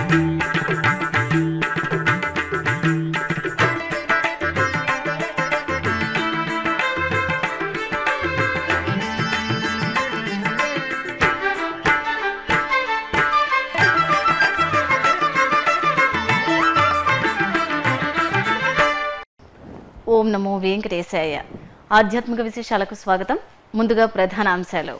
ఓం నమో వెంకటేశాయ ఆధ్యాత్మిక విశేషాలకు స్వాగతం ముందుగా ప్రధాన అంశాలు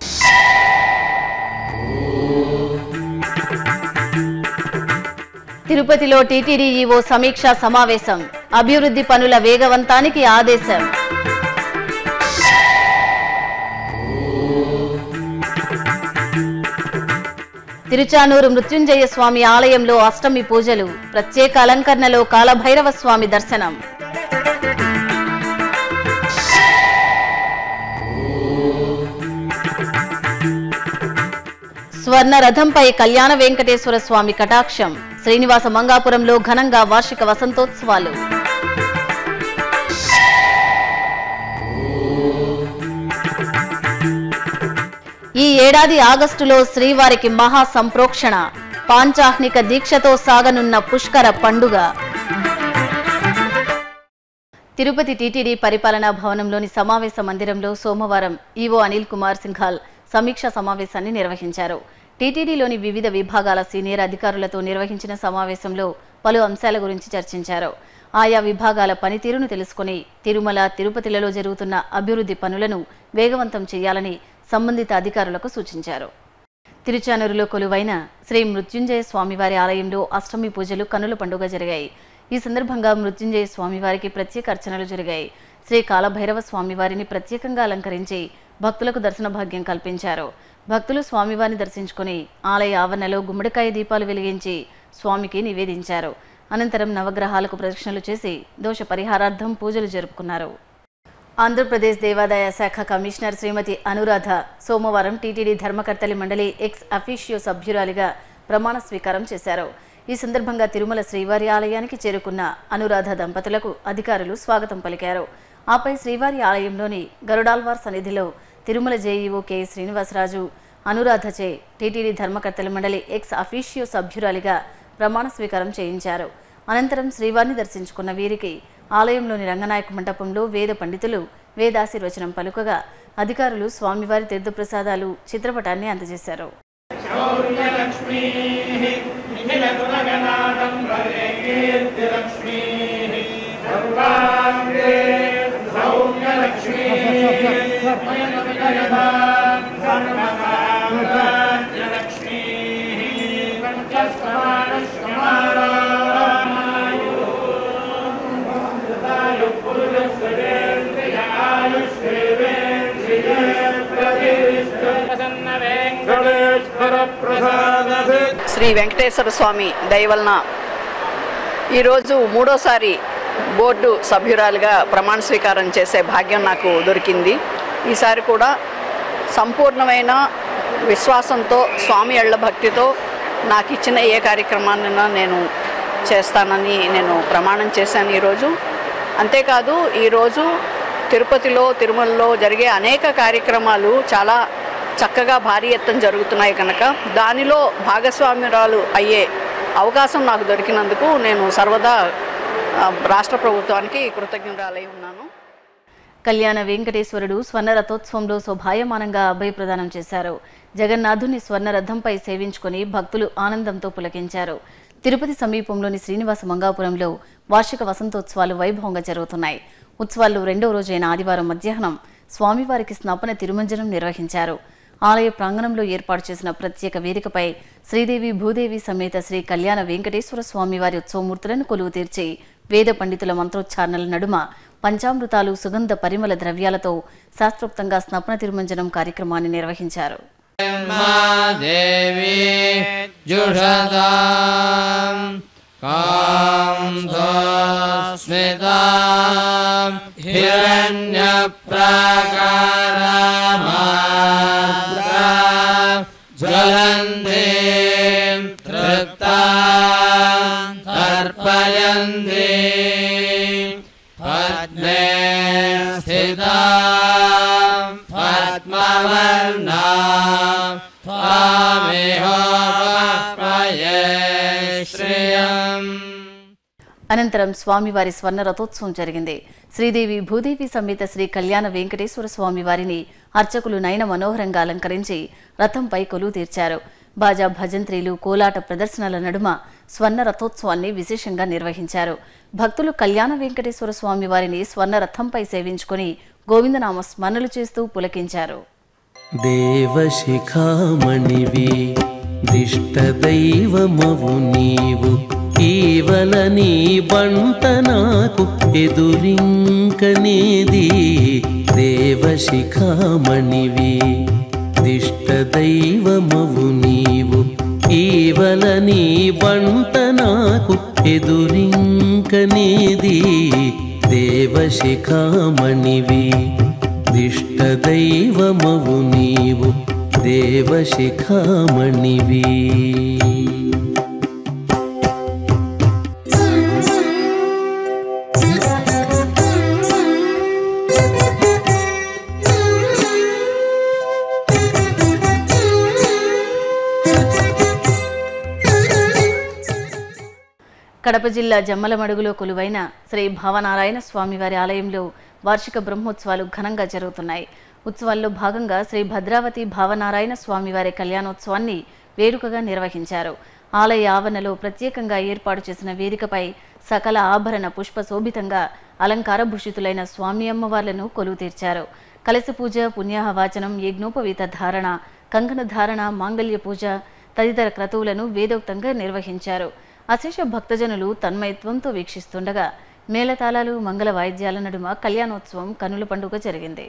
తిరుపతిలో టీటీడీ ఈవో సమీక్షా సమావేశం అభివృద్ధి పనుల వేగవంతానికి ఆదేశం తిరుచానూరు మృత్యుంజయ స్వామి ఆలయంలో అష్టమి పూజలు ప్రత్యేక అలంకరణలో కాలభైరవ స్వామి దర్శనం స్వర్ణ రథంపై కళ్యాణ వెంకటేశ్వర స్వామి కటాక్షం శ్రీనివాస మంగాపురంలో ఘనంగా వార్షిక వసంతోత్సవాలు ఈ ఏడాది ఆగస్టులో శ్రీవారికి మహా సంప్రోక్షణ పాంచాహ్నిక దీక్షతో సాగనున్న పుష్కర పండుగ తిరుపతి టీటీడీ పరిపాలనా భవనంలోని సమావేశ మందిరంలో సోమవారం ఈవో అనిల్ కుమార్ సింఘాల్ సమీక్షా సమావేశాన్ని నిర్వహించారు టీటీడీలోని వివిధ విభాగాల సీనియర్ అధికారులతో నిర్వహించిన సమావేశంలో పలు అంశాల గురించి చర్చించారు ఆయా విభాగాల పనితీరును తెలుసుకుని తిరుమల తిరుపతిలలో జరుగుతున్న అభివృద్ధి పనులను వేగవంతం చేయాలని సంబంధిత అధికారులకు సూచించారు తిరుచానూరులో కొలువైన శ్రీ మృత్యుంజయ స్వామివారి ఆలయంలో అష్టమి పూజలు కనుల పండుగ జరిగాయి ఈ సందర్భంగా మృత్యుంజయ స్వామివారికి ప్రత్యేక అర్చనలు జరిగాయి శ్రీ కాలభైరవ స్వామివారిని ప్రత్యేకంగా అలంకరించి భక్తులకు దర్శన భాగ్యం కల్పించారు భక్తులు స్వామివారిని దర్శించుకుని ఆలయ ఆవరణలో గుమ్మడికాయ దీపాలు వెలిగించి స్వామికి నివేదించారు అనంతరం నవగ్రహాలకు ప్రదక్షిణలు చేసి దోష పరిహారార్థం పూజలు జరుపుకున్నారు ఆంధ్రప్రదేశ్ దేవాదాయ శాఖ కమిషనర్ శ్రీమతి అనురాధ సోమవారం టీటీడీ ధర్మకర్తలి మండలి ఎక్స్ అఫీషియో సభ్యురాలిగా ప్రమాణ స్వీకారం చేశారు ఈ సందర్భంగా తిరుమల శ్రీవారి ఆలయానికి చేరుకున్న అనురాధ దంపతులకు అధికారులు స్వాగతం పలికారు ఆపై శ్రీవారి ఆలయంలోని గరుడాల్వార్ సన్నిధిలో తిరుమల జేఈఓ కె శ్రీనివాసరాజు అనురాధచే టీటీడీ ధర్మకర్తల మండలి ఎక్స్ అఫీషియో సభ్యురాలిగా ప్రమాణ స్వీకారం చేయించారు అనంతరం శ్రీవారిని దర్శించుకున్న వీరికి ఆలయంలోని రంగనాయక మండపంలో వేద పండితులు వేదాశీర్వచనం పలుకగా అధికారులు స్వామివారి తీర్థప్రసాదాలు చిత్రపటాన్ని అందజేశారు శ్రీ వెంకటేశ్వర స్వామి దయ వలన ఈరోజు మూడోసారి బోర్డు సభ్యురాలుగా ప్రమాణ స్వీకారం చేసే భాగ్యం నాకు దొరికింది ఈసారి కూడా సంపూర్ణమైన విశ్వాసంతో స్వామి ఎళ్ళ భక్తితో నాకు ఇచ్చిన ఏ కార్యక్రమాన్నైనా నేను చేస్తానని నేను ప్రమాణం చేశాను ఈరోజు అంతేకాదు ఈరోజు తిరుపతిలో తిరుమలలో జరిగే అనేక కార్యక్రమాలు చాలా చక్కగా భారీ ఎత్తున జరుగుతున్నాయి కనుక దానిలో భాగస్వామ్యురాలు అయ్యే అవకాశం నాకు దొరికినందుకు నేను సర్వదా ఆ, రాష్ట్ర ప్రభుత్వానికి కృతజ్ఞురాలై ఉన్నాను కళ్యాణ వెంకటేశ్వరుడు స్వర్ణ రథోత్సవంలో శోభాయమానంగా అభయ ప్రదానం చేశారు జగన్నాథుని స్వర్ణ రథంపై సేవించుకుని భక్తులు ఆనందంతో పులకించారు తిరుపతి సమీపంలోని శ్రీనివాస మంగాపురంలో వార్షిక వసంతోత్సవాలు వైభవంగా జరుగుతున్నాయి ఉత్సవాల్లో రెండవ రోజైన ఆదివారం మధ్యాహ్నం స్వామివారికి స్నపన తిరుమంజనం నిర్వహించారు ఆలయ ప్రాంగణంలో ఏర్పాటు చేసిన ప్రత్యేక వేదికపై శ్రీదేవి భూదేవి సమేత శ్రీ కళ్యాణ వెంకటేశ్వర స్వామివారి ఉత్సవమూర్తులను కొలువు తీర్చి వేద పండితుల మంత్రోచ్చారణల నడుమ పంచామృతాలు సుగంధ పరిమళ ద్రవ్యాలతో శాస్త్రోక్తంగా స్నపన తిరుమంజనం కార్యక్రమాన్ని నిర్వహించారు देवी जुषतां कान्धस्मितां हिरण्यप्राकारामात्रा ज्वलन्तीं तृप्तां तर्पयन्ती पद्मे स्थितां पद्मवर्णां त्वामिहोपये అనంతరం స్వామివారి స్వర్ణ రథోత్సవం జరిగింది శ్రీదేవి భూదేవి సమేత శ్రీ కళ్యాణ వెంకటేశ్వర స్వామి వారిని అర్చకులు నయన మనోహరంగా అలంకరించి రథంపై కొలువు తీర్చారు బాజా భజంత్రీలు కోలాట ప్రదర్శనల నడుమ స్వర్ణ రథోత్సవాన్ని విశేషంగా నిర్వహించారు భక్తులు కళ్యాణ వెంకటేశ్వర స్వామి వారిని స్వర్ణ రథంపై సేవించుకుని గోవిందనామ స్మరణలు చేస్తూ పులకించారు దేవశిఖామణివి దిష్టదైవమవు నీవు కేవల నీ బంట నాకు ఎదురింకనేది దేవశిఖామణివి దిష్టదైవమవు నీవు కేవల నీ బంట నాకు ఎదురింకనేది దేవశిఖామణివి దిష్టదైవమవు నీవు దేవశిఖామణివి కడప జిల్లా జమ్మలమడుగులో కొలువైన శ్రీ భావనారాయణ స్వామివారి ఆలయంలో వార్షిక బ్రహ్మోత్సవాలు ఘనంగా జరుగుతున్నాయి ఉత్సవాల్లో భాగంగా శ్రీ భద్రావతి భావనారాయణ స్వామివారి కళ్యాణోత్సవాన్ని వేడుకగా నిర్వహించారు ఆలయ ఆవరణలో ప్రత్యేకంగా ఏర్పాటు చేసిన వేదికపై సకల ఆభరణ పుష్ప శోభితంగా అలంకార భూషితులైన స్వామి అమ్మవార్లను కొలువు తీర్చారు కలశ పూజ పుణ్యాహవాచనం యజ్ఞోపవీత ధారణ కంకణ ధారణ మాంగళ్య పూజ తదితర క్రతువులను వేదోక్తంగా నిర్వహించారు అశేష భక్తజనులు తన్మయత్వంతో వీక్షిస్తుండగా మేళతాళాలు మంగళ వాయిద్యాల నడుమ కళ్యాణోత్సవం కనుల పండుగ జరిగింది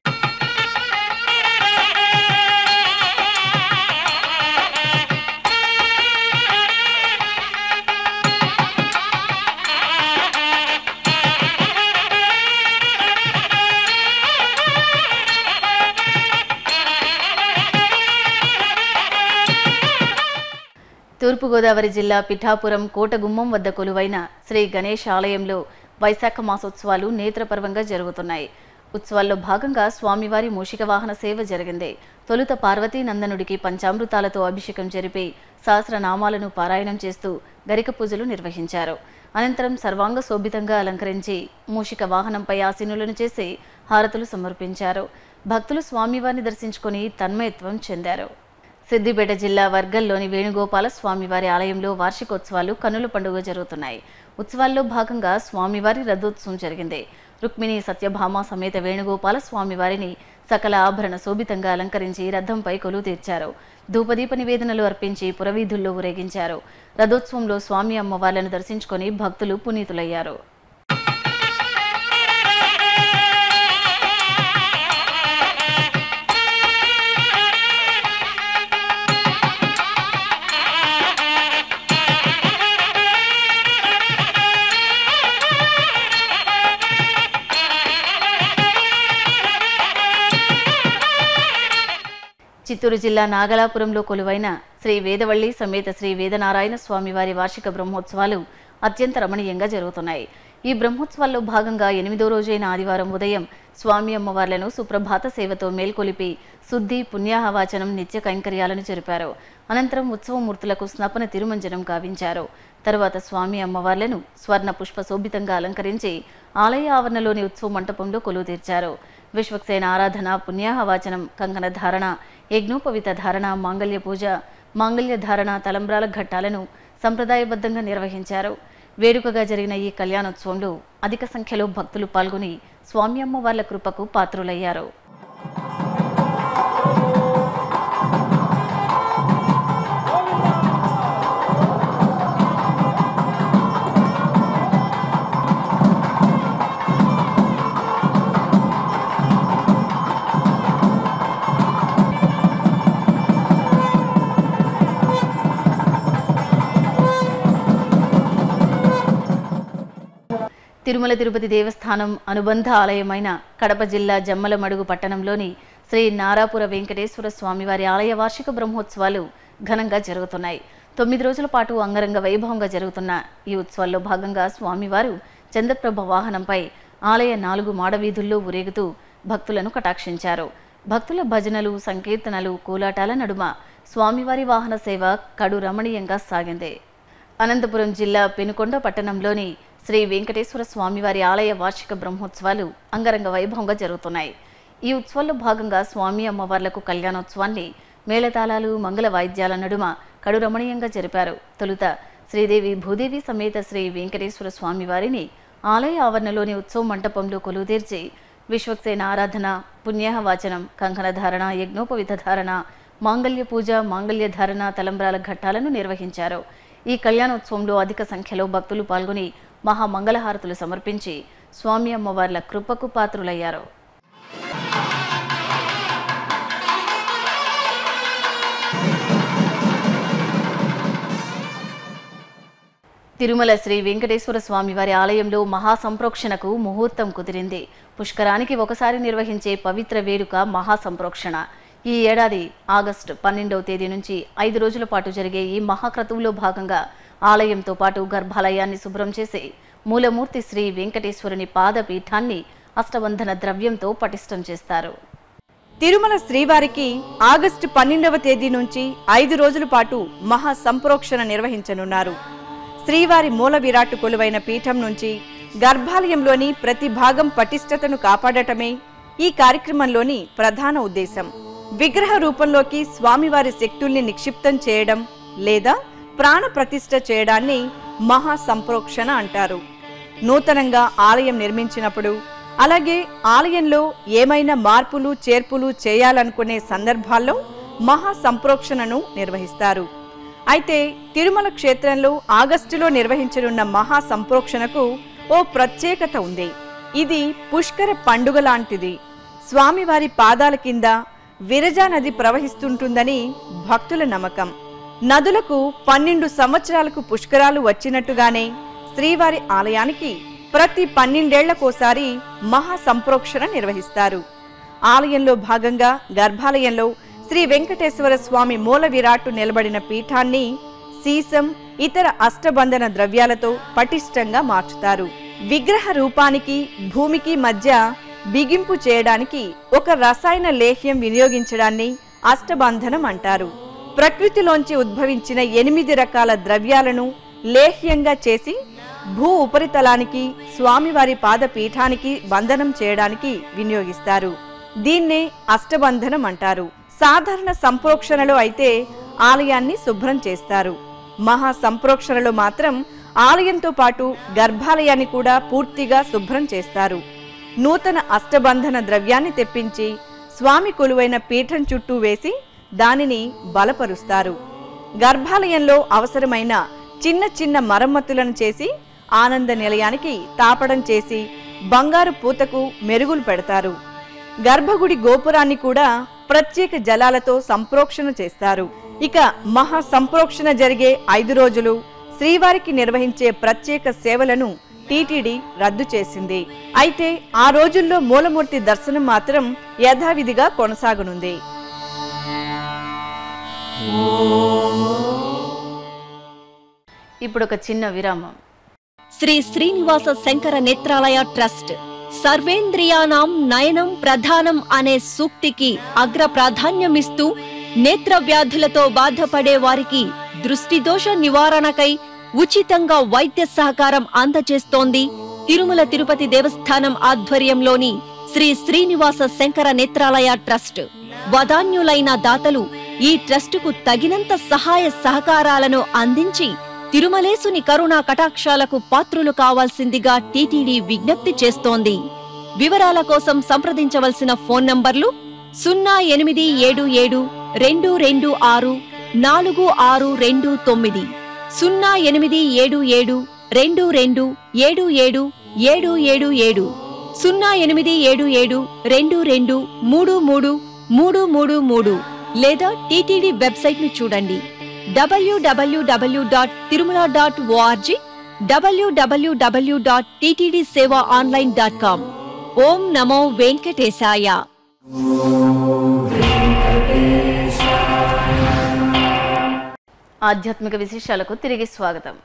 తూర్పుగోదావరి జిల్లా పిఠాపురం కోటగుమ్మం వద్ద కొలువైన శ్రీ గణేష్ ఆలయంలో వైశాఖ మాసోత్సవాలు నేత్రపర్వంగా జరుగుతున్నాయి ఉత్సవాల్లో భాగంగా స్వామివారి మూషిక వాహన సేవ జరిగింది తొలుత పార్వతీ నందనుడికి పంచామృతాలతో అభిషేకం జరిపి సహస్రనామాలను పారాయణం చేస్తూ గరిక పూజలు నిర్వహించారు అనంతరం సర్వాంగ శోభితంగా అలంకరించి మూషిక వాహనంపై ఆసీనులను చేసి హారతులు సమర్పించారు భక్తులు స్వామివారిని దర్శించుకొని తన్మయత్వం చెందారు సిద్దిపేట జిల్లా వర్గల్లోని వేణుగోపాల స్వామివారి ఆలయంలో వార్షికోత్సవాలు కన్నుల పండుగ జరుగుతున్నాయి ఉత్సవాల్లో భాగంగా స్వామివారి రథోత్సవం జరిగింది రుక్మిణి సత్యభామ సమేత వేణుగోపాల స్వామివారిని సకల ఆభరణ శోభితంగా అలంకరించి రథంపై కొలువు తీర్చారు ధూపదీప నివేదనలు అర్పించి పురవీధుల్లో ఊరేగించారు రథోత్సవంలో స్వామి అమ్మవార్లను దర్శించుకొని భక్తులు పునీతులయ్యారు చిత్తూరు జిల్లా నాగలాపురంలో కొలువైన శ్రీ వేదవల్లి సమేత శ్రీ వేదనారాయణ స్వామివారి వార్షిక బ్రహ్మోత్సవాలు అత్యంత రమణీయంగా జరుగుతున్నాయి ఈ బ్రహ్మోత్సవాల్లో భాగంగా ఎనిమిదో రోజైన ఆదివారం ఉదయం స్వామి అమ్మవార్లను సుప్రభాత సేవతో మేల్కొలిపి శుద్ధి పుణ్యాహవాచనం నిత్య కైంకర్యాలను జరిపారు అనంతరం ఉత్సవమూర్తులకు స్నపన తిరుమంజనం గావించారు తరువాత స్వామి అమ్మవార్లను స్వర్ణ పుష్ప శోభితంగా అలంకరించి ఆలయ ఆవరణలోని ఉత్సవ మంటపంలో కొలువు తీర్చారు విశ్వక్సేన ఆరాధన పుణ్యాహవాచనం కంకణ ధారణ యజ్ఞోపవిత ధారణ మాంగళ్య పూజ మాంగళ్య ధారణ తలంబ్రాల ఘట్టాలను సంప్రదాయబద్ధంగా నిర్వహించారు వేడుకగా జరిగిన ఈ కళ్యాణోత్సవంలో అధిక సంఖ్యలో భక్తులు పాల్గొని స్వామి అమ్మవార్ల కృపకు పాత్రులయ్యారు తిరుమల తిరుపతి దేవస్థానం అనుబంధ ఆలయమైన కడప జిల్లా జమ్మలమడుగు పట్టణంలోని శ్రీ నారాపుర వెంకటేశ్వర స్వామివారి ఆలయ వార్షిక బ్రహ్మోత్సవాలు ఘనంగా జరుగుతున్నాయి తొమ్మిది రోజుల పాటు అంగరంగ వైభవంగా జరుగుతున్న ఈ ఉత్సవాల్లో భాగంగా స్వామివారు చంద్రప్రభ వాహనంపై ఆలయ నాలుగు మాడవీధుల్లో ఊరేగుతూ భక్తులను కటాక్షించారు భక్తుల భజనలు సంకీర్తనలు కోలాటాల నడుమ స్వామివారి వాహన సేవ కడు రమణీయంగా సాగింది అనంతపురం జిల్లా పెనుకొండ పట్టణంలోని శ్రీ వెంకటేశ్వర స్వామివారి ఆలయ వార్షిక బ్రహ్మోత్సవాలు అంగరంగ వైభవంగా జరుగుతున్నాయి ఈ ఉత్సవాల్లో భాగంగా స్వామి అమ్మవార్లకు కళ్యాణోత్సవాన్ని మేళతాళాలు మంగళ వాయిద్యాల నడుమ కడు రమణీయంగా జరిపారు తొలుత శ్రీదేవి భూదేవి సమేత శ్రీ వెంకటేశ్వర స్వామివారిని ఆలయ ఆవరణలోని ఉత్సవ మంటపంలో కొలువుతీర్చి విశ్వక్సేన ఆరాధన పుణ్యాహ వాచనం కంకణ ధారణ యజ్ఞోపవిత ధారణ మాంగళ్య పూజ మాంగళ్య ధారణ తలంబ్రాల ఘట్టాలను నిర్వహించారు ఈ కళ్యాణోత్సవంలో అధిక సంఖ్యలో భక్తులు పాల్గొని మహామంగళహారతులు సమర్పించి స్వామి అమ్మవార్ల కృపకు పాత్రులయ్యారు తిరుమల శ్రీ వెంకటేశ్వర స్వామి వారి ఆలయంలో మహాసంప్రోక్షణకు ముహూర్తం కుదిరింది పుష్కరానికి ఒకసారి నిర్వహించే పవిత్ర వేడుక మహాసంప్రోక్షణ ఈ ఏడాది ఆగస్టు పన్నెండవ తేదీ నుంచి ఐదు రోజుల పాటు జరిగే ఈ మహాక్రతువులో భాగంగా ఆలయంతో పాటు గర్భాలయాన్ని శుభ్రం చేసి మూలమూర్తి శ్రీ వెంకటేశ్వరుని పాదపీఠాన్ని అష్టబంధన ద్రవ్యంతో పటిష్టం చేస్తారు తిరుమల శ్రీవారికి ఆగస్టు పన్నెండవ తేదీ నుంచి ఐదు రోజుల పాటు మహా సంప్రోక్షణ నిర్వహించనున్నారు శ్రీవారి మూల విరాట్ కొలువైన పీఠం నుంచి గర్భాలయంలోని ప్రతి భాగం పటిష్టతను కాపాడటమే ఈ కార్యక్రమంలోని ప్రధాన ఉద్దేశం విగ్రహ రూపంలోకి స్వామివారి శక్తుల్ని నిక్షిప్తం చేయడం లేదా ప్రాణ ప్రతిష్ఠ చేయడాన్ని మహా సంప్రోక్షణ అంటారు నూతనంగా ఆలయం నిర్మించినప్పుడు అలాగే ఆలయంలో ఏమైనా మార్పులు చేర్పులు చేయాలనుకునే సందర్భాల్లో మహా సంప్రోక్షణను నిర్వహిస్తారు అయితే తిరుమల క్షేత్రంలో ఆగస్టులో నిర్వహించనున్న మహా సంప్రోక్షణకు ఓ ప్రత్యేకత ఉంది ఇది పుష్కర పండుగ లాంటిది స్వామివారి పాదాల కింద విరజా నది ప్రవహిస్తుంటుందని భక్తుల నమ్మకం నదులకు పన్నెండు సంవత్సరాలకు పుష్కరాలు వచ్చినట్టుగానే శ్రీవారి ఆలయానికి ప్రతి పన్నెండేళ్లకోసారి మహా సంప్రోక్షణ నిర్వహిస్తారు ఆలయంలో భాగంగా గర్భాలయంలో శ్రీ వెంకటేశ్వర స్వామి మూల విరాట్టు నిలబడిన పీఠాన్ని సీసం ఇతర అష్టబంధన ద్రవ్యాలతో పటిష్టంగా మార్చుతారు విగ్రహ రూపానికి భూమికి మధ్య బిగింపు చేయడానికి ఒక రసాయన లేహ్యం వినియోగించడాన్ని అష్టబంధనం అంటారు ప్రకృతిలోంచి ఉద్భవించిన ఎనిమిది రకాల ద్రవ్యాలను లేహ్యంగా చేసి భూ ఉపరితలానికి స్వామివారి పాదపీఠానికి బంధనం చేయడానికి వినియోగిస్తారు దీన్నే అష్టబంధనం అంటారు సాధారణ సంప్రోక్షణలో అయితే ఆలయాన్ని శుభ్రం చేస్తారు మహా సంప్రోక్షణలో మాత్రం ఆలయంతో పాటు గర్భాలయాన్ని కూడా పూర్తిగా శుభ్రం చేస్తారు నూతన అష్టబంధన ద్రవ్యాన్ని తెప్పించి స్వామి కొలువైన పీఠం చుట్టూ వేసి దానిని బలపరుస్తారు గర్భాలయంలో అవసరమైన చిన్న చిన్న మరమ్మతులను చేసి ఆనంద నిలయానికి తాపడం చేసి బంగారు పూతకు మెరుగులు పెడతారు గర్భగుడి గోపురాన్ని కూడా ప్రత్యేక జలాలతో సంప్రోక్షణ చేస్తారు ఇక మహా సంప్రోక్షణ జరిగే ఐదు రోజులు శ్రీవారికి నిర్వహించే ప్రత్యేక సేవలను టీటీడీ రద్దు చేసింది అయితే ఆ రోజుల్లో మూలమూర్తి దర్శనం మాత్రం యథావిధిగా కొనసాగనుంది ఇప్పుడు ఒక చిన్న విరామం శ్రీ శ్రీనివాస శంకర నేత్రాలయ ట్రస్ట్ సర్వేంద్రియానాం నయనం ప్రధానం అనే సూక్తికి అగ్ర ప్రాధాన్యమిస్తూ నేత్ర వ్యాధులతో బాధపడే వారికి దృష్టి దోష నివారణకై ఉచితంగా వైద్య సహకారం అందజేస్తోంది తిరుమల తిరుపతి దేవస్థానం ఆధ్వర్యంలోని శ్రీ శ్రీనివాస శంకర నేత్రాలయ ట్రస్ట్ వదాన్యులైన దాతలు ఈ ట్రస్టుకు తగినంత సహాయ సహకారాలను అందించి తిరుమలేసుని కరుణా కటాక్షాలకు పాత్రులు కావాల్సిందిగా టీటీడీ విజ్ఞప్తి చేస్తోంది వివరాల కోసం సంప్రదించవలసిన ఫోన్ నంబర్లు సున్నా ఎనిమిది ఏడు ఏడు రెండు రెండు ఆరు నాలుగు ఆరు రెండు తొమ్మిది సున్నా ఎనిమిది ఏడు ఏడు రెండు రెండు ఏడు ఏడు ఏడు ఏడు ఏడు సున్నా ఎనిమిది ఏడు ఏడు రెండు రెండు మూడు మూడు మూడు మూడు మూడు లేదా టీటీడీ వెబ్సైట్ ను చూడండి WWW dot Tirumala dot ORG WWW dot TTD seva online dot com ఓం నమో వెంకటేశాయ ఆధ్యాత్మిక విశేషాలకు తిరిగి స్వాగతం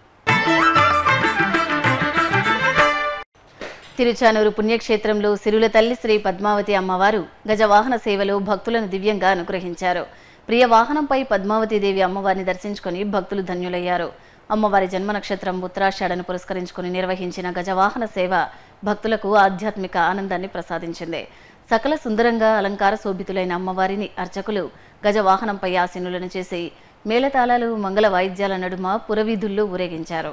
తిరుచానూరు పుణ్యక్షేత్రంలో సిరుల తల్లి శ్రీ పద్మావతి అమ్మవారు గజవాహన సేవలో భక్తులను దివ్యంగా అనుగ్రహించారు ప్రియ వాహనంపై పద్మావతి దేవి అమ్మవారిని దర్శించుకొని భక్తులు ధన్యులయ్యారు అమ్మవారి జన్మ నక్షత్రం ఉత్తరాషాఢను పురస్కరించుకుని నిర్వహించిన గజవాహన సేవ భక్తులకు ఆధ్యాత్మిక ఆనందాన్ని ప్రసాదించింది సకల సుందరంగా అలంకార శోభితులైన అమ్మవారిని అర్చకులు గజవాహనంపై ఆసీనులను చేసి మేళతాళాలు మంగళ వాయిద్యాల నడుమ పురవీధుల్లో ఊరేగించారు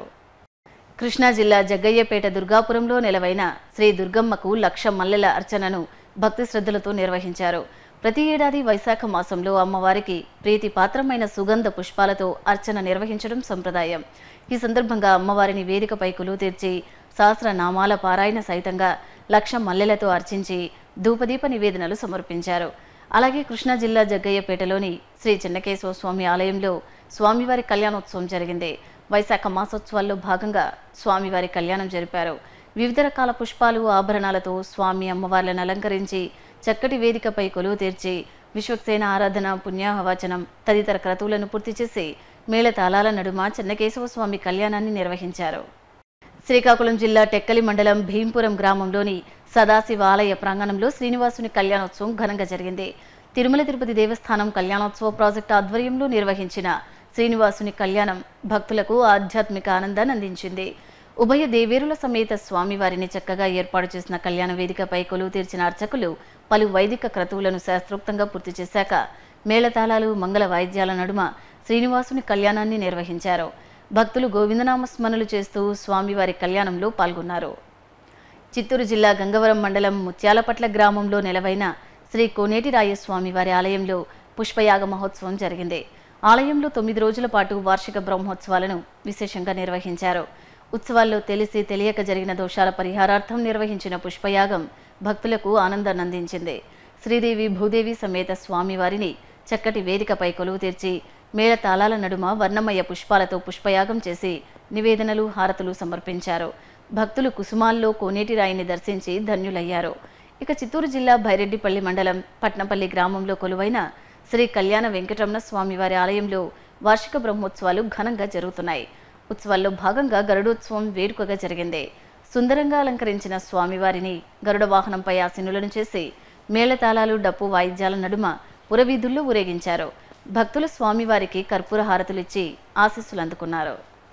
కృష్ణా జిల్లా జగ్గయ్యపేట దుర్గాపురంలో నెలవైన శ్రీ దుర్గమ్మకు లక్ష మల్లెల అర్చనను భక్తి శ్రద్ధలతో నిర్వహించారు ప్రతి ఏడాది వైశాఖ మాసంలో అమ్మవారికి ప్రీతి పాత్రమైన సుగంధ పుష్పాలతో అర్చన నిర్వహించడం సంప్రదాయం ఈ సందర్భంగా అమ్మవారిని వేదికపై కొలువు తీర్చి సహస్రనామాల పారాయణ సహితంగా లక్ష మల్లెలతో అర్చించి ధూపదీప నివేదనలు సమర్పించారు అలాగే కృష్ణా జిల్లా జగ్గయ్యపేటలోని శ్రీ చెన్నకేశవ స్వామి ఆలయంలో స్వామివారి కళ్యాణోత్సవం జరిగింది వైశాఖ మాసోత్సవాల్లో భాగంగా స్వామివారి కళ్యాణం జరిపారు వివిధ రకాల పుష్పాలు ఆభరణాలతో స్వామి అమ్మవార్లను అలంకరించి చక్కటి వేదికపై కొలువు తీర్చి విశ్వక్సేన ఆరాధన పుణ్యాహవచనం తదితర క్రతువులను పూర్తి చేసి మేళతాళాల నడుమ చెన్నకేశవ స్వామి కళ్యాణాన్ని నిర్వహించారు శ్రీకాకుళం జిల్లా టెక్కలి మండలం భీంపురం గ్రామంలోని సదాశివ ఆలయ ప్రాంగణంలో శ్రీనివాసుని కళ్యాణోత్సవం ఘనంగా జరిగింది తిరుమల తిరుపతి దేవస్థానం కళ్యాణోత్సవ ప్రాజెక్టు ఆధ్వర్యంలో నిర్వహించిన శ్రీనివాసుని కళ్యాణం భక్తులకు ఆధ్యాత్మిక ఆనందాన్ని అందించింది ఉభయ దేవేరుల సమేత స్వామివారిని చక్కగా ఏర్పాటు చేసిన కళ్యాణ వేదికపై కొలువు తీర్చిన అర్చకులు పలు వైదిక క్రతువులను శాస్త్రోక్తంగా పూర్తి చేశాక మేళతాళాలు మంగళ వాయిద్యాల నడుమ శ్రీనివాసుని కళ్యాణాన్ని నిర్వహించారు భక్తులు గోవిందనామ స్మరణలు చేస్తూ స్వామివారి కళ్యాణంలో పాల్గొన్నారు చిత్తూరు జిల్లా గంగవరం మండలం ముత్యాలపట్ల గ్రామంలో నెలవైన శ్రీ కోనేటి రాయస్వామి వారి ఆలయంలో పుష్పయాగ మహోత్సవం జరిగింది ఆలయంలో తొమ్మిది రోజుల పాటు వార్షిక బ్రహ్మోత్సవాలను విశేషంగా నిర్వహించారు ఉత్సవాల్లో తెలిసి తెలియక జరిగిన దోషాల పరిహారార్థం నిర్వహించిన పుష్పయాగం భక్తులకు ఆనందాన్ని అందించింది శ్రీదేవి భూదేవి సమేత స్వామివారిని చక్కటి వేదికపై కొలువు తీర్చి మేళ తాళాల నడుమ వర్ణమయ పుష్పాలతో పుష్పయాగం చేసి నివేదనలు హారతులు సమర్పించారు భక్తులు కుసుమాల్లో కోనేటి రాయిని దర్శించి ధన్యులయ్యారు ఇక చిత్తూరు జిల్లా భైరెడ్డిపల్లి మండలం పట్నపల్లి గ్రామంలో కొలువైన శ్రీ కళ్యాణ వెంకటరమణ స్వామివారి ఆలయంలో వార్షిక బ్రహ్మోత్సవాలు ఘనంగా జరుగుతున్నాయి ఉత్సవాల్లో భాగంగా గరుడోత్సవం వేడుకగా జరిగింది సుందరంగా అలంకరించిన స్వామివారిని గరుడ వాహనంపై ఆసీనులను చేసి మేళతాళాలు డప్పు వాయిద్యాల నడుమ పురవీధుల్లో ఊరేగించారు భక్తులు స్వామివారికి కర్పూర హారతులిచ్చి ఆశీస్సులు అందుకున్నారు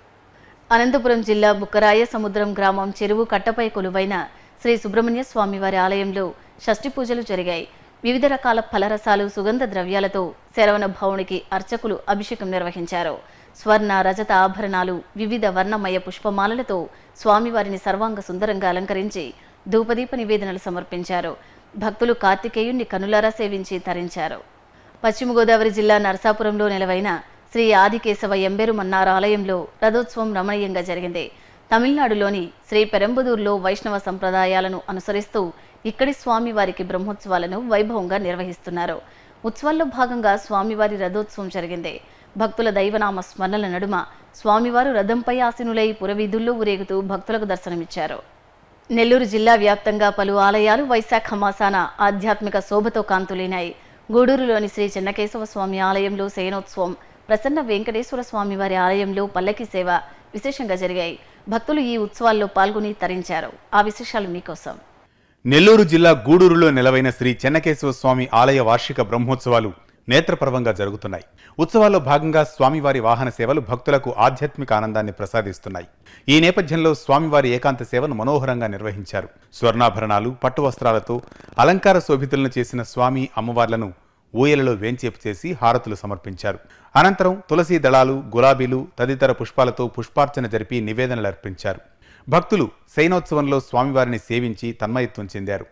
అనంతపురం జిల్లా బుక్కరాయ సముద్రం గ్రామం చెరువు కట్టపై కొలువైన శ్రీ సుబ్రహ్మణ్య స్వామివారి ఆలయంలో షష్ఠి పూజలు జరిగాయి వివిధ రకాల ఫలరసాలు సుగంధ ద్రవ్యాలతో శరవణ భౌనికి అర్చకులు అభిషేకం నిర్వహించారు స్వర్ణ రజత ఆభరణాలు వివిధ వర్ణమయ పుష్పమాలలతో స్వామివారిని సర్వాంగ సుందరంగా అలంకరించి ధూపదీప నివేదనలు సమర్పించారు భక్తులు కార్తికేయుణ్ణి కనులారా సేవించి తరించారు పశ్చిమ గోదావరి జిల్లా నరసాపురంలో నెలవైన శ్రీ ఆదికేశవ ఎంబెరు మన్నార్ ఆలయంలో రథోత్సవం రమణీయంగా జరిగింది తమిళనాడులోని శ్రీ పెరంబదూర్లో వైష్ణవ సంప్రదాయాలను అనుసరిస్తూ ఇక్కడి స్వామివారికి బ్రహ్మోత్సవాలను వైభవంగా నిర్వహిస్తున్నారు ఉత్సవాల్లో భాగంగా స్వామివారి రథోత్సవం జరిగింది భక్తుల దైవనామ స్మరణల నడుమ స్వామివారు రథంపై ఆసీనులై పురవీధుల్లో ఊరేగుతూ భక్తులకు దర్శనమిచ్చారు నెల్లూరు జిల్లా వ్యాప్తంగా పలు ఆలయాలు వైశాఖ మాసాన ఆధ్యాత్మిక శోభతో కాంతులీనాయి గూడూరులోని శ్రీ చెన్నకేశవ స్వామి ఆలయంలో శయనోత్సవం ప్రసన్న వెంకటేశ్వర స్వామి వారి ఆలయంలో పల్లకి సేవ విశేషంగా జరిగాయి భక్తులు ఈ ఉత్సవాల్లో పాల్గొని తరించారు ఆ విశేషాలు మీకోసం నెల్లూరు జిల్లా గూడూరులో నెలవైన శ్రీ చెన్నకేశవ స్వామి ఆలయ వార్షిక బ్రహ్మోత్సవాలు నేత్రపర్వంగా జరుగుతున్నాయి ఉత్సవాల్లో భాగంగా స్వామివారి వాహన సేవలు భక్తులకు ఆధ్యాత్మిక ఆనందాన్ని ప్రసాదిస్తున్నాయి ఈ నేపథ్యంలో స్వామివారి ఏకాంత సేవను మనోహరంగా నిర్వహించారు స్వర్ణాభరణాలు పట్టు వస్త్రాలతో అలంకార శోభితులను చేసిన స్వామి అమ్మవార్లను ఊయలలో వేంచేపు చేసి హారతులు సమర్పించారు అనంతరం తులసి దళాలు గులాబీలు తదితర పుష్పాలతో పుష్పార్చన జరిపి నివేదనలు అర్పించారు భక్తులు శయనోత్సవంలో స్వామివారిని సేవించి తన్మయత్వం చెందారు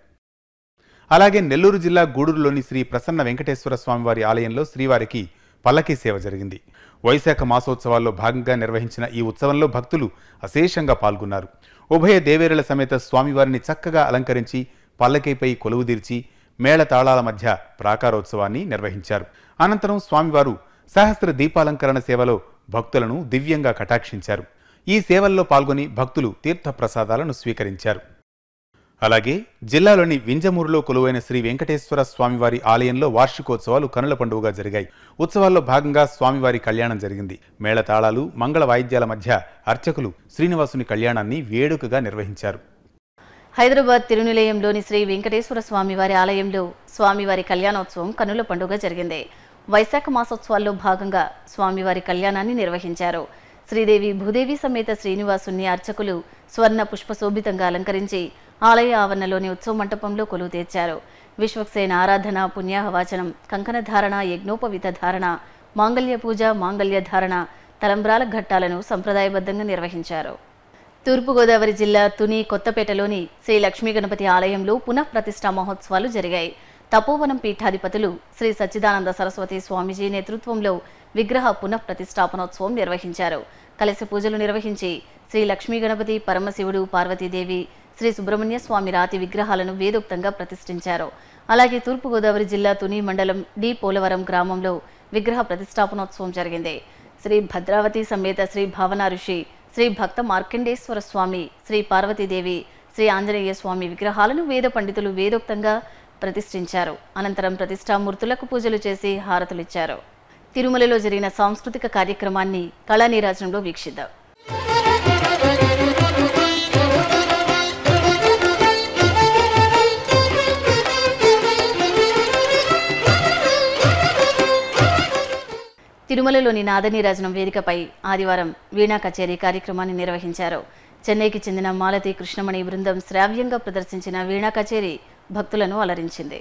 అలాగే నెల్లూరు జిల్లా గూడూరులోని శ్రీ ప్రసన్న వెంకటేశ్వర స్వామివారి ఆలయంలో శ్రీవారికి పల్లకీ సేవ జరిగింది వైశాఖ మాసోత్సవాల్లో భాగంగా నిర్వహించిన ఈ ఉత్సవంలో భక్తులు అశేషంగా పాల్గొన్నారు ఉభయ దేవేరుల సమేత స్వామివారిని చక్కగా అలంకరించి పల్లకీపై కొలువుదీర్చి మేళ తాళాల మధ్య ప్రాకారోత్సవాన్ని నిర్వహించారు అనంతరం స్వామివారు సహస్ర దీపాలంకరణ సేవలో భక్తులను దివ్యంగా కటాక్షించారు ఈ సేవల్లో పాల్గొని భక్తులు తీర్థ ప్రసాదాలను స్వీకరించారు అలాగే జిల్లాలోని వింజమూరులో కొలువైన శ్రీ వెంకటేశ్వర స్వామివారి ఆలయంలో వార్షికోత్సవాలు కనుల పండుగగా జరిగాయి ఉత్సవాల్లో భాగంగా స్వామివారి కళ్యాణం జరిగింది మేళతాళాలు మంగళ వాయిద్యాల మధ్య అర్చకులు శ్రీనివాసుని కళ్యాణాన్ని వేడుకగా నిర్వహించారు హైదరాబాద్ తిరునిలయంలోని శ్రీ వెంకటేశ్వర స్వామివారి ఆలయంలో స్వామివారి కళ్యాణోత్సవం కనుల పండుగ జరిగింది వైశాఖ మాసోత్సవాల్లో భాగంగా స్వామివారి కళ్యాణాన్ని నిర్వహించారు శ్రీదేవి భూదేవి సమేత శ్రీనివాసుని అర్చకులు స్వర్ణ పుష్పశోభితంగా అలంకరించి ఆలయ ఆవరణలోని ఉత్సవ మంటపంలో కొలువు తీర్చారు విశ్వక్సేన ఆరాధన పుణ్యాహవాచనం కంకణ ధారణ యజ్ఞోపవిత ధారణ మాంగళ్య పూజ మాంగళ్య ధారణ తలంబ్రాల ఘట్టాలను సంప్రదాయబద్ధంగా నిర్వహించారు తూర్పుగోదావరి జిల్లా తుని కొత్తపేటలోని శ్రీ లక్ష్మీ గణపతి ఆలయంలో పునః ప్రతిష్టా మహోత్సవాలు జరిగాయి తపోవనం పీఠాధిపతులు శ్రీ సచ్చిదానంద సరస్వతి స్వామీజీ నేతృత్వంలో విగ్రహ పునః ప్రతిష్టాపనోత్సవం నిర్వహించారు కలశ పూజలు నిర్వహించి శ్రీ లక్ష్మీ గణపతి పరమశివుడు పార్వతీదేవి శ్రీ సుబ్రహ్మణ్య స్వామి రాతి విగ్రహాలను వేదోక్తంగా ప్రతిష్ఠించారు అలాగే తూర్పుగోదావరి జిల్లా తుని మండలం డి పోలవరం గ్రామంలో విగ్రహ ప్రతిష్టాపనోత్సవం జరిగింది శ్రీ భద్రావతి సమేత శ్రీ భావన ఋషి శ్రీ భక్త మార్కండేశ్వర స్వామి శ్రీ పార్వతీదేవి శ్రీ ఆంజనేయ స్వామి విగ్రహాలను వేద పండితులు వేదోక్తంగా ప్రతిష్ఠించారు అనంతరం ప్రతిష్టామూర్తులకు పూజలు చేసి హారతులిచ్చారు తిరుమలలో జరిగిన సాంస్కృతిక కార్యక్రమాన్ని కళానీరాజనంలో వీక్షిద్దాం తిరుమలలోని నాదనీరాజనం వేదికపై ఆదివారం వీణా కచేరీ కార్యక్రమాన్ని నిర్వహించారు చెన్నైకి చెందిన మాలతి కృష్ణమణి బృందం శ్రావ్యంగా ప్రదర్శించిన వీణా కచేరీ భక్తులను అలరించింది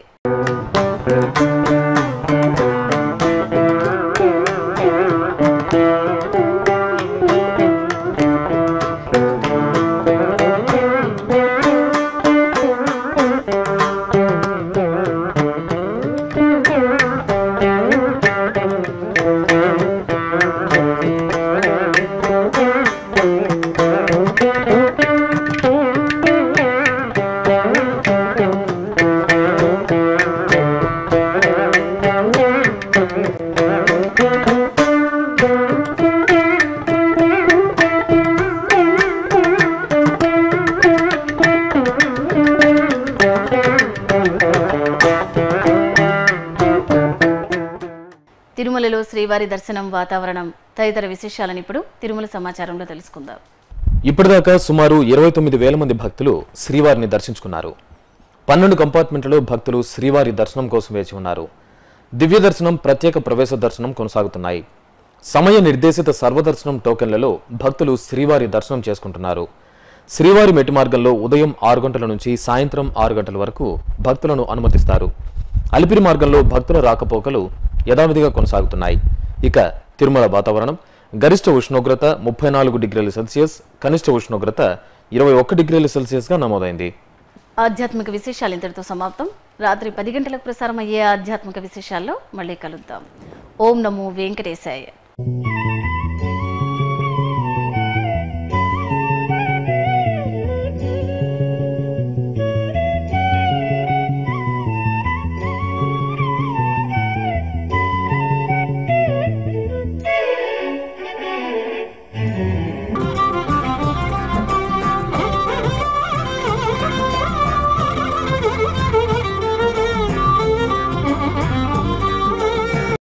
తిరుమలలో శ్రీవారి దర్శనం వాతావరణం తదితర విశేషాలను ఇప్పుడు తిరుమల సమాచారంలో తెలుసుకుందాం ఇప్పటిదాకా సుమారు ఇరవై తొమ్మిది వేల మంది భక్తులు శ్రీవారిని దర్శించుకున్నారు పన్నెండు కంపార్ట్మెంట్లలో భక్తులు శ్రీవారి దర్శనం కోసం వేచి ఉన్నారు దివ్య దర్శనం ప్రత్యేక ప్రవేశ దర్శనం కొనసాగుతున్నాయి సమయ నిర్దేశిత సర్వదర్శనం టోకెన్లలో భక్తులు శ్రీవారి దర్శనం చేసుకుంటున్నారు శ్రీవారి మెట్టి మార్గంలో ఉదయం ఆరు గంటల నుంచి సాయంత్రం ఆరు గంటల వరకు భక్తులను అనుమతిస్తారు అలిపిరి మార్గంలో భక్తుల రాకపోకలు యథావిధిగా కొనసాగుతున్నాయి ఇక తిరుమల వాతావరణం గరిష్ట ఉష్ణోగ్రత ముప్పై నాలుగు డిగ్రీల సెల్సియస్ కనిష్ట ఉష్ణోగ్రత ఇరవై ఒక్క డిగ్రీల సెల్సియస్గా నమోదైంది ఆధ్యాత్మిక విశేషాలు ఇంతటితో సమాప్తం రాత్రి పది గంటలకు ప్రసారం అయ్యే ఆధ్యాత్మిక విశేషాల్లో మళ్ళీ కలుద్దాం ఓం నమో వెంకటేశాయ